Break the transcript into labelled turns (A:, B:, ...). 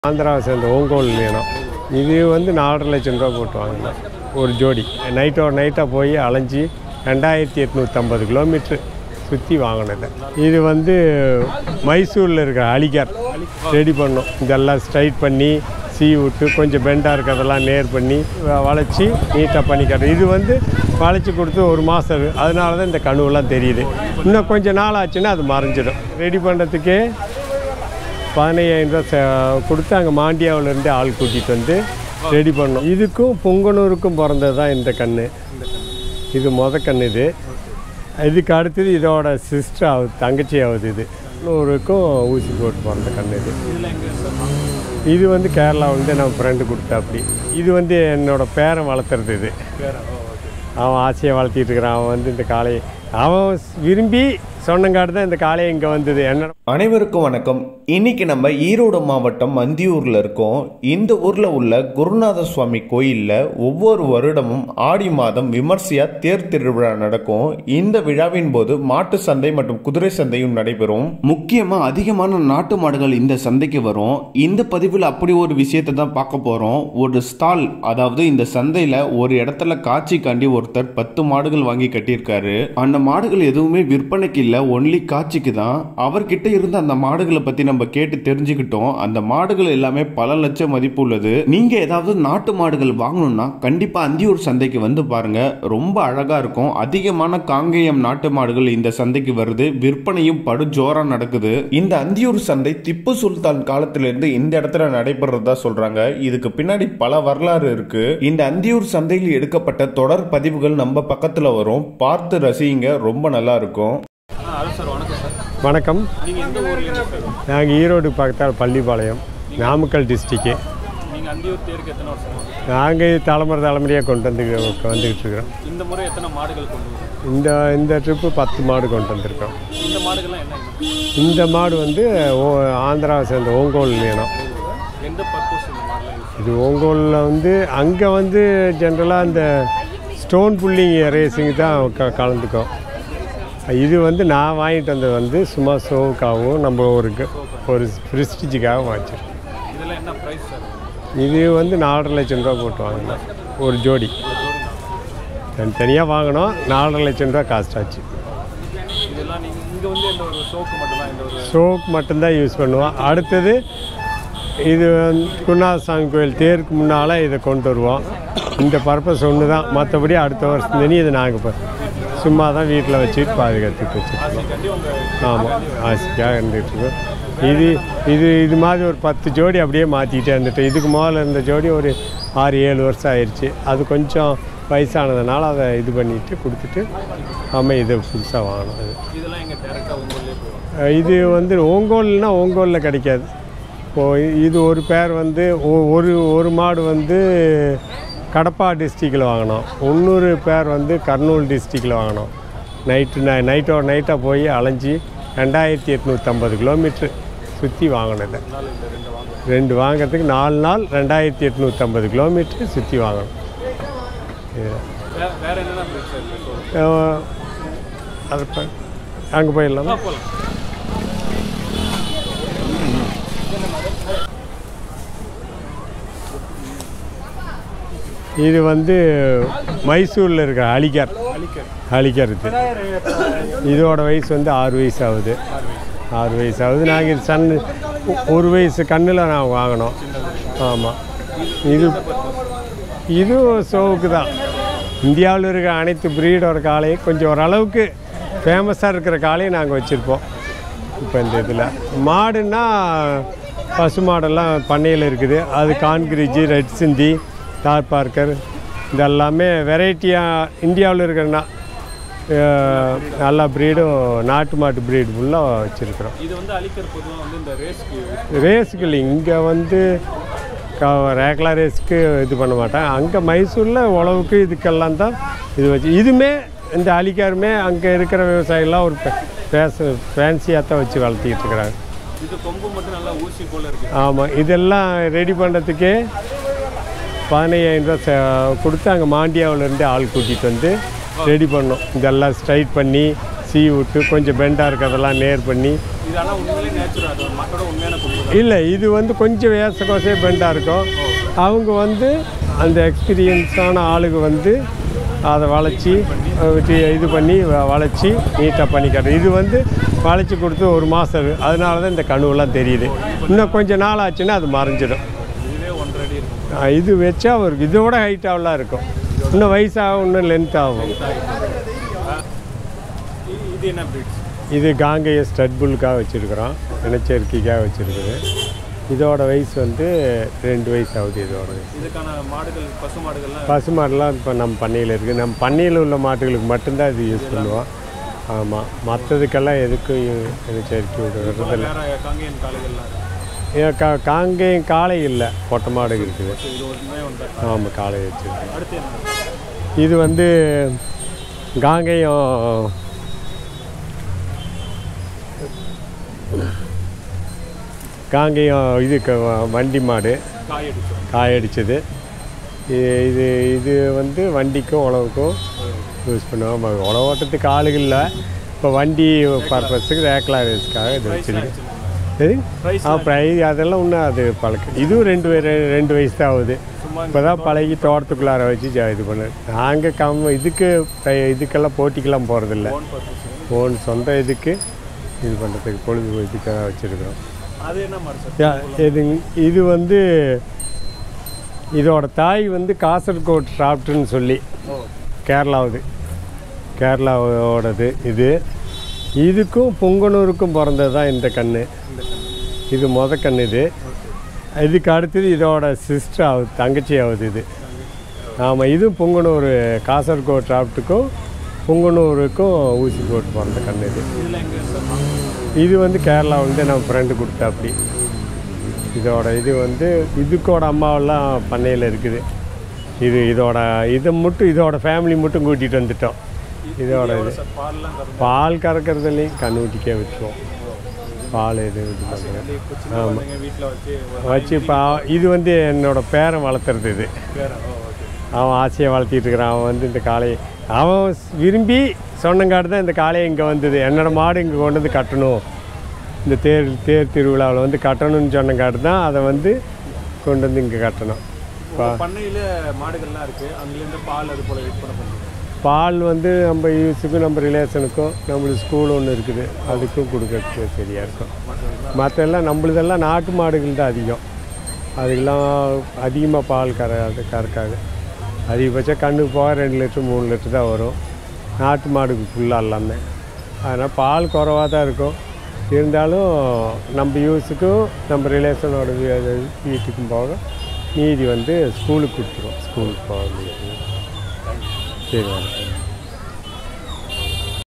A: ஆந்திராவை சேர்ந்த ஓங்கோல் இனம் இது வந்து நாலரை லட்சம் ரூபா போட்டு வாங்கினேன் ஒரு ஜோடி நைட்டோட நைட்டாக போய் அலைஞ்சி ரெண்டாயிரத்தி எட்நூற்றம்பது கிலோமீட்ரு சுற்றி வாங்கினது இது வந்து மைசூரில் இருக்கிற அலிகார் ரெடி பண்ணோம் இதெல்லாம் ஸ்ட்ரைட் பண்ணி சீ விட்டு கொஞ்சம் பெண்டாக இருக்கிறதெல்லாம் நேர் பண்ணி வ- வளைச்சி நீட்டாக பண்ணி காட்டுறோம் இது வந்து வளைச்சி கொடுத்து ஒரு மாதம் அதனால தான் இந்த கணுவெல்லாம் தெரியுது இன்னும் கொஞ்சம் நாள் ஆச்சுன்னா அது மறைஞ்சிடும் ரெடி பண்ணுறதுக்கே பதினையாயிரம் ரூபா செ- கொடுத்து அங்கே மாண்டியாவிலேருந்து ஆள் கூட்டிகிட்டு வந்து ரெடி பண்ணோம் இதுக்கும் பொங்கனூருக்கும் பிறந்தது தான் இந்த கன்று இது மொத கன்று இது இதுக்கு அடுத்தது இதோட சிஸ்டர் ஆகுது தங்கச்சி ஆகுது இது நூறுக்கும் ஊசி போட்டு பிறந்த கன்று இது இது வந்து கேரளாவிலேருந்து நம்ம ஃப்ரெண்டு கொடுத்தாப்படி இது வந்து என்னோட பேரன் வளர்த்துறது இது அவன் ஆசையை வளர்த்திட்டு இருக்கிறான் அவன் வந்து இந்த காளையை அவன் விரும்பி சொன்னங்காட்டு தான் இந்த காளையை இங்கே வந்தது என்னோட
B: அனைவருக்கும் வணக்கம் இன்னைக்கு நம்ம ஈரோடு மாவட்டம் மந்தியூர்ல இருக்கோம் இந்த ஊர்ல உள்ள குருநாத சுவாமி கோயில்ல ஒவ்வொரு வருடமும் ஆடி மாதம் விமர்சையா தேர் திருவிழா நடக்கும் இந்த விழாவின் போது மாட்டு சந்தை மற்றும் குதிரை சந்தையும் நடைபெறும் முக்கியமா அதிகமான நாட்டு மாடுகள் இந்த சந்தைக்கு வரும் இந்த பதிவில் அப்படி ஒரு விஷயத்தை தான் பார்க்க போறோம் ஒரு ஸ்டால் அதாவது இந்த சந்தையில ஒரு இடத்துல காட்சிக்காண்டி ஒருத்தர் பத்து மாடுகள் வாங்கி கட்டியிருக்காரு அந்த மாடுகள் எதுவுமே விற்பனைக்கு இல்ல ஒன்லி காட்சிக்கு தான் அவர்கிட்ட இருந்த அந்த மாடுகளை பத்தி நம்ம கேட்டு தெரிஞ்சுக்கிட்டோம் அந்த மாடுகள் எல்லாமே பல லட்சம் மதிப்பு உள்ளது நீங்க ஏதாவது நாட்டு மாடுகள் வாங்கணும்னா கண்டிப்பா அந்தியூர் சந்தைக்கு வந்து பாருங்க ரொம்ப அழகா இருக்கும் அதிகமான காங்கேயம் நாட்டு மாடுகள் இந்த சந்தைக்கு வருது விற்பனையும் படு ஜோரா நடக்குது இந்த அந்தியூர் சந்தை திப்பு சுல்தான் காலத்திலிருந்து இந்த இடத்துல நடைபெறதா சொல்றாங்க இதுக்கு பின்னாடி பல வரலாறு இருக்கு இந்த அந்தியூர் சந்தையில் எடுக்கப்பட்ட தொடர் பதிவுகள் நம்ம பக்கத்துல வரும் பார்த்து ரசிங்க ரொம்ப நல்லா இருக்கும்
C: ஹலோ சார் வணக்கம் சார்
A: வணக்கம்
C: நீங்கள் எந்த ஊர்லேருந்து சார்
A: நாங்கள் ஈரோடு பக்கத்தால் பள்ளிப்பாளையம் நாமக்கல் டிஸ்ட்ரிக்கு
C: நீங்கள் அந்தியூர் தேருக்கு எத்தனை வருஷம் ஆகுது?
A: நாங்கள் தலைமுறை தலைமுறையாக கொண்டு வந்து வந்துக்கிட்டு இருக்கிறோம்
C: இந்த முறை எத்தனை மாடுகள் கொண்டு வரும்
A: இந்த இந்த ட்ரிப்பு பத்து மாடு கொண்டு வந்திருக்கோம்
C: இந்த மாடுகள்லாம் என்ன இனம்?
A: இந்த மாடு வந்து ஓ ஆந்திராவை சேர்ந்த ஓங்கோல் இனம்
C: எந்த பர்பஸ் இந்த மாடலாம் யூஸ்
A: இது ஓங்கோலில் வந்து அங்கே வந்து ஜென்ரலாக இந்த ஸ்டோன் புல்லிங் ரேசிங் தான் க கலந்துக்கும் இது வந்து நான் வாங்கிட்டு வந்தது வந்து சும்மா ஷோவுக்காகவும் நம்ம ஒரு க- ஒரு ப்ரிஸ்டிஜுக்காக வாங்கிச்சிருக்கோம்
C: இதெல்லாம் என்ன ப்ரைஸ் சார்
A: இது வந்து நாலரை லட்சம் ரூபா போட்டு வாங்கினேன் ஒரு ஜோடி தனித்தனியாக வாங்கினோம் நாலரை லட்சம் ரூபா காஸ்ட் ஆச்சு
C: இதெல்லாம் நீங்கள் இங்கே வந்து இந்த ஒரு சோப்பு மட்டும்தான் இந்த ஒரு
A: சோப் மட்டும்தான் யூஸ் பண்ணுவோம் அடுத்தது இது வந்து குருநாதசாமி கோயில் தேருக்கு முன்னால் இதை கொண்டு வருவோம் இந்த பர்பஸ் ஒன்று தான் மற்றபடி அடுத்த வருஷம் தனி இதை நாங்கள் இப்போ சும்மா தான் வீட்டில் வச்சுட்டு பாதுகாத்துட்டு வச்சுருக்கோம்
C: கண்டி உங்கள்
A: ஆமாம் ஆசைக்காக இருந்துகிட்டு இருக்கோம் இது இது இது மாதிரி ஒரு பத்து ஜோடி அப்படியே மாற்றிக்கிட்டே இருந்துட்டு இதுக்கு முதல்ல இருந்த ஜோடி ஒரு ஆறு ஏழு வருஷம் ஆயிடுச்சு அது கொஞ்சம் வயசானதுனால அதை இது பண்ணிட்டு கொடுத்துட்டு ஆமாம் இதை புதுசாக வாங்கணும் அது
C: இதெல்லாம் எங்கள் டேரெக்டாக உங்களே போவோம்
A: அஹ் இது வந்து ஓங்கோல்னா ஓங்கோலில் கிடைக்காது இப்போ இது ஒரு பேர் வந்து ஒ- ஒரு ஒரு மாடு வந்து கடப்பா டிஸ்ட்ரிக்டில் வாங்கினோம் இன்னொரு பேர் வந்து கர்னூல் டிஸ்ட்ரிக்டில் வாங்கினோம் நைட்டு நை நைட்டோட நைட்டாக போய் அலைஞ்சி ரெண்டாயிரத்தி எட்நூற்றம்பது கிலோமீட்ரு சுற்றி வாங்கினது ரெண்டு வாங்குறதுக்கு நாலு நாள் ரெண்டாயிரத்தி எட்நூற்றம்பது கிலோமீட்ரு சுற்றி வாங்கணும் இது
C: வே வேறு என்னென்ன ப்ரைஸ் சார் இருக்குது
A: அஹ் அது இப்போ அங்கே போயிடலாமா
C: போகலாம்
A: இது வந்து மைசூரில் இருக்கிற அலிகார் அலிகார் இது இதோட வயசு வந்து ஆறு வயசு ஆகுது ஆறு வயசு ஆகுது நாங்கள் இது சன் ஒரு வயசு கண்ணில் நான் வாங்கினோம் ஆமாம் இது இது ஷோவுக்கு தான் இந்தியாவில் இருக்கிற அனைத்து பிரீடோட காளையும் கொஞ்சம் ஓரளவுக்கு ஃபேமஸாக இருக்கிற காளையும் நாங்கள் வச்சுருப்போம் இப்போ இந்த இதில் மாடுன்னா பசு மாடெல்லாம் பண்ணையில் இருக்குது அது கான்கிரிஜி ரெட் சிந்தி டார் பார்க்கர் இதெல்லாமே வெரைட்டியாக இந்தியாவில் இருக்கிற அஹ், எல்லா ப்ரீடும் நாட்டு மாட்டு ப்ரீடு ஃபுல்லாக வச்சுருக்குறோம்
C: இது வந்து அலிக்கர் பொதுவாக வந்து இந்த ரேஸ்க்கு
A: ரேஸுக்கு இல்லை இங்கே வந்து ரேக்லா ரேஸ்க்கு இது பண்ண மாட்டேன் அங்கே மைசூரில் உழவுக்கு இதுக்கெல்லாம் தான் இது வச்சு இதுவுமே இந்த அலிக்காருமே அங்கே இருக்கிற விவசாயிகள்லாம் ஒரு பேச ஃபேன்சியாக தான் வச்சு வளர்த்திக்கிட்டு இருக்கிறாங்க
C: இது கொம்பு மட்டும் நல்லா ஊசி போல் இருக்குது
A: ஆமாம் இதெல்லாம் ரெடி பண்ணுறதுக்கே பதினையாயிரம் ரூபா செ- கொடுத்து அங்கே மாண்டியாவிலேருந்து ஆள் கூட்டிகிட்டு வந்து ரெடி பண்ணோம் இதெல்லாம் ஸ்ட்ரைட் பண்ணி சீ விட்டு கொஞ்சம் பெண்டாக இருக்கிறதெல்லாம் நேர் பண்ணி
C: இது ஆனால் உண்மையிலே நேச்சுரல் அது மக்களோட உண்மையான கொம்பு தான்
A: இல்லை இது வந்து கொஞ்சம் வேச கோசே பெண்டாக இருக்கும் அவங்க வந்து அந்த எக்ஸ்பீரியன்ஸான ஆளுங்க வந்து அதை வளைச்சி அஹ் வச்சு இது பண்ணி வ- வளைச்சி நீட்டாக பண்ணிக்கிறது இது வந்து வளைச்சி கொடுத்து ஒரு மாதம் அதனால தான் இந்த கணுவெல்லாம் தெரியுது இன்னும் கொஞ்சம் நாள் ஆச்சுன்னா அது மறைஞ்சிடும்
C: இதுவே ஒன்றரை அடி இருக்கும்
A: அஹ் இது வச்சா ஒரு இதோட ஹைட்டாகலாம் இருக்கும் இன்னும் வயசாகும் இன்னும் லென்த் ஆகும்
C: இ- இது என்ன பிரீட்ஸ்
A: இது காங்கேய ஸ்டட் புல்லுக்காக வச்சுருக்குறோம் இனச்சேர்க்கைக்காக வச்சுருக்குது இதோட வயசு வந்து ரெண்டு வயசு ஆகுது இதோட வயசு
C: இதுக்கான மாடுகள் பசு மாடுகள்லாம்
A: பசு மாடுலாம் இப்போ நம்ம பண்ணையில் இருக்குது நம்ம பண்ணையில் உள்ள மாட்டுகளுக்கு மட்டும்தான் இது யூஸ் பண்ணுவோம் ஆமாம் மற்றதுக்கெல்லாம் எதுக்கும் இனச்சேர்க்கை விடுறதில்ல
C: வேற காங்கேயன் காளைகள்லாம் இருக்கு
A: ஏன் கா காங்கேயம் காளை இல்லை பொட்டை மாடு இருக்குது
C: ஸோ இது ஒன்றுமே ஒன்று
A: ஆமாம் காளை வச்சுருக்கு
C: அடுத்து என்ன
A: இது வந்து காங்கேயம் காங்கேயம் இது க- வண்டி மாடு
C: காய் அடிச்சோம்
A: காயடிச்சது இ- இது இது வந்து வண்டிக்கும் உழவுக்கும் யூஸ் பண்ணுவோம் ம- உழவு ஓட்டத்துக்கு ஆளுகள் இல்லை இப்போ வண்டி பர்பஸுக்கு ரேக்லா ரேஸ்க்காக இது வச்சுருக்கு சரி
C: Price
A: ஆ ப்ரைஸ் அதெல்லாம் இன்னும் அது பழக்கம் இதுவும் ரெண்டு வய- ரெ- ரெண்டு வயசு தான் ஆகுது
C: சும்மா
A: இப்போ தான் பழகி தோட்டத்துக்குள்ளார வச்சு ஜா- இது பண்ணு நாங்கள் கம் இதுக்கு pri- இதுக்கெல்லாம் போட்டிக்கெல்லாம் போகிறதில்ல
C: ஓன் பர்பஸ்
A: ஓன் சொந்த இதுக்கு இது பண்ணுறதுக்கு பொழுது இதுக்காக வச்சுருக்குறோம்
C: அது என்ன மாடு சார்
A: யா, இது இது வந்து இதோட தாய் வந்து காசர்கோட் ஷாப்ட்டுன்னு சொல்லி
C: ஓ
A: கேரளாவுது கேரளாவோடது இது இதுக்கும் பொங்கனூருக்கும் பிறந்தது தான் இந்த கன்று
C: இந்த கண்ணு
A: இது மொத கன்று இது இதுக்கு அடுத்தது இதோட சிஸ்டர் ஆகுது தங்கச்சி ஆகுது இது ஆமாம் இது பொங்கனூர் காசர்கோட் ஷாப்ட்டுக்கும் பொங்கனூருக்கும் ஊசி போட்டு பிறந்த கன்று இது
C: இதில் எங்கே சார் வாங்குறது?
A: இது வந்து கேரளா வந்து நம்ம ஃப்ரெண்டு கொடுத்தாப்படி இதோட இது வந்து இதுக்கோட அம்மாவெல்லாம் பண்ணையில் இருக்குது இது இதோட இதை மட்டும் இதோட ஃபேமிலி மட்டும் கூட்டிகிட்டு வந்துட்டோம் இதோட இது
C: எவ்வளோ சார் பால்லாம் கறந்து
A: பால் கறக்கிறதுலையும் கண்ணுட்டிக்கே விட்டுருவோம் பால் இது இது பண்ணுறேன்
C: இப்போ சின்ன குழந்தைங்க வீட்டில் வச்சு ஒரு
A: வச்சு இப்போ இது வந்து என்னோட பேரன் வளர்த்துறது இது
C: பேர் ஓ ஓகே
A: அவன் ஆசையை வளர்த்திட்டு இருக்கிறான் அவன் வந்து இந்த காளையை அவன் விரும்பி சொன்னங்காட்டு தான் இந்த காளையை இங்கே வந்தது என்னோட மாடு இங்கே கொண்டு வந்து கட்டணும் இந்த தேர் தேர் திருவிழாவில் வந்து கட்டணும்னு சொன்னங்காட்டு தான் அதை வந்து கொண்டு வந்து இங்கே கட்டணும்
C: உங்க பண்ணையில மாடுகள்லாம் இருக்கு அங்கேருந்து பால் அது போல விற்பனை பண்ணுறோம்
A: பால் வந்து நம்ம யூஸுக்கும் நம்ம ரிலேஷனுக்கும் நம்மளுக்கு ஸ்கூல் ஒன்று இருக்குது அதுக்கும் கொடுக்கறதுக்கு சரியாக இருக்கும் மற்ற எல்லாம் நம்மளுதெல்லாம் நாட்டு மாடுகள் தான் அதிகம் அதுக்கெல்லாம் அதிகமாக பால் கறாது கறக்காது அதிகபட்சம் கண்ணுக்கு போக ரெண்டு லிட்டர் மூணு லிட்டர் தான் வரும் நாட்டு மாடுக்கு ஃபுல்லாக எல்லாமே அதனால் பால் குறவாக தான் இருக்கும் இருந்தாலும் நம்ம யூஸுக்கும் நம்ம ரிலேஷனோட வீ- வீட்டுக்கும் போக மீதி வந்து ஸ்கூலுக்கு கொடுத்துருவோம் ஸ்கூலுக்கு போக மீதி சரி வாங்க